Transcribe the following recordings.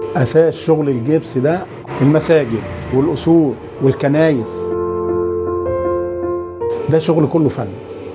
اساس شغل الجبس ده المساجد والقصور والكنايس ده شغل كله فن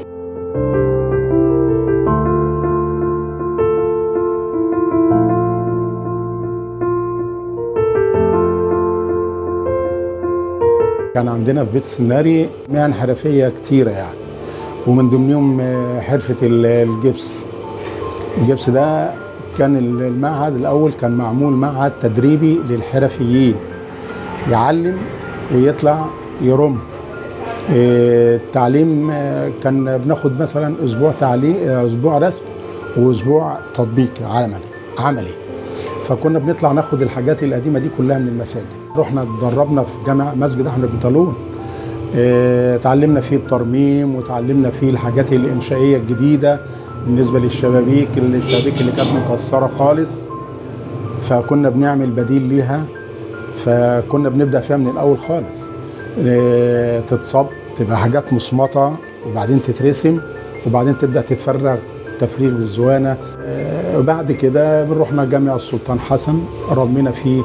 كان عندنا في بيت السناري مهن حرفية كتيرة يعني ومن ضمنهم آه، حرفة ال- الجبس الجبس ده كان المعهد الأول كان معمول معهد تدريبي للحرفيين يعلم ويطلع يرم آه، التعليم آه، كان بناخد مثلا أسبوع تعليم آه، أسبوع رسم وأسبوع تطبيق عملي عملي فكنا بنطلع ناخد الحاجات القديمه دي كلها من المساجد رحنا اتدربنا في جامع مسجد احمد بن طالون اه، اتعلمنا فيه الترميم وتعلمنا فيه الحاجات الانشائيه الجديده بالنسبه للشبابيك الشبابيك اللي كانت مكسره خالص فكنا بنعمل بديل ليها فكنا بنبدا فيها من الاول خالص اه، تتصب تبقى حاجات مصمطه وبعدين تترسم وبعدين تبدا تتفرغ تفريغ بالزوانه آه، وبعد كده بنروحنا جامع السلطان حسن رمينا فيه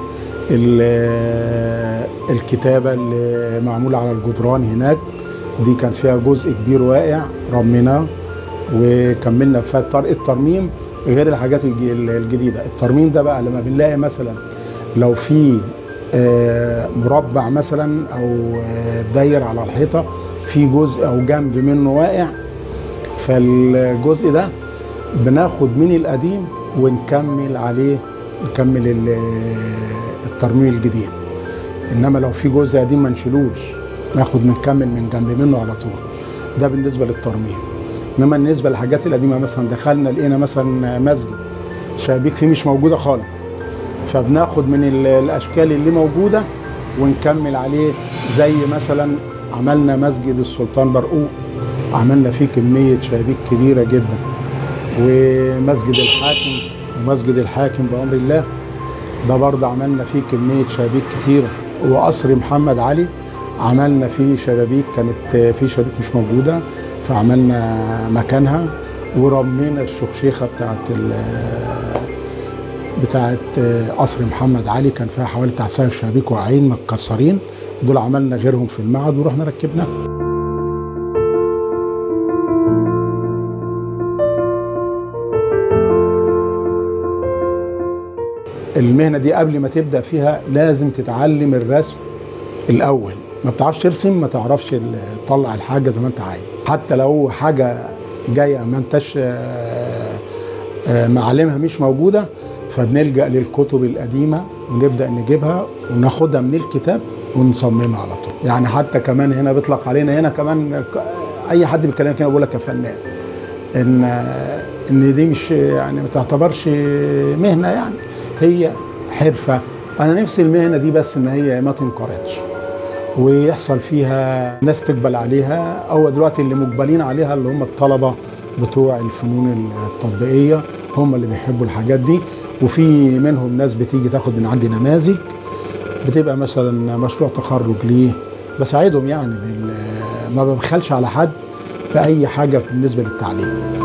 ال- الكتابه اللي معموله على الجدران هناك دي كان فيها جزء كبير واقع رميناه وكملنا فيها طريقه الترميم غير الحاجات الج- الجديده الترميم ده بقى لما بنلاقي مثلا لو في آه، مربع مثلا او آه، داير على الحيطه في جزء او جنب منه واقع فالجزء ده بناخد من القديم ونكمل عليه نكمل ال- الترميم الجديد انما لو في جزء قديم ما نشيلوش ناخد نكمل من جنب منه على طول ده بالنسبه للترميم انما بالنسبه للحاجات القديمه مثلا دخلنا لقينا مثلا مسجد شبابيك فيه مش موجوده خالص فبناخد من ال- الاشكال اللي موجوده ونكمل عليه زي مثلا عملنا مسجد السلطان برقوق عملنا فيه كميه شبابيك كبيره جدا ومسجد الحاكم ومسجد الحاكم بامر الله ده برضه عملنا فيه كميه شبابيك كتيره وقصر محمد علي عملنا فيه شبابيك كانت فيه شبابيك مش موجوده فعملنا مكانها ورمينا الشخشيخه بتاعت ال- بتاعت قصر محمد علي كان فيها حوالي بتاع سبع شبابيك واقعين متكسرين دول عملنا غيرهم في المعهد ورحنا ركبناهم المهنه دي قبل ما تبدا فيها لازم تتعلم الرسم الاول ما بتعرفش ترسم ما تعرفش ال- تطلع الحاجه زي ما انت عايز حتى لو حاجه جايه ما انتش آه، آه، معالمها مش موجوده فبنلجا للكتب القديمه ونبدا نجيبها وناخدها من الكتاب ونصممها على طول يعني حتى كمان هنا بيطلق علينا هنا كمان ك- اي حد بيتكلم كده بيقول لك يا فنان ان ان دي مش يعني ما تعتبرش مهنه يعني هي حرفه انا نفسي المهنه دي بس ان هي ما تنقرضش ويحصل فيها ناس تقبل عليها او دلوقتي اللي مقبلين عليها اللي هم الطلبه بتوع الفنون التطبيقيه هم اللي بيحبوا الحاجات دي وفي منهم ناس بتيجي تاخد من عندي نماذج بتبقى مثلا مشروع تخرج ليه بساعدهم يعني بال- ما ببخلش على حد في اي حاجه بالنسبه للتعليم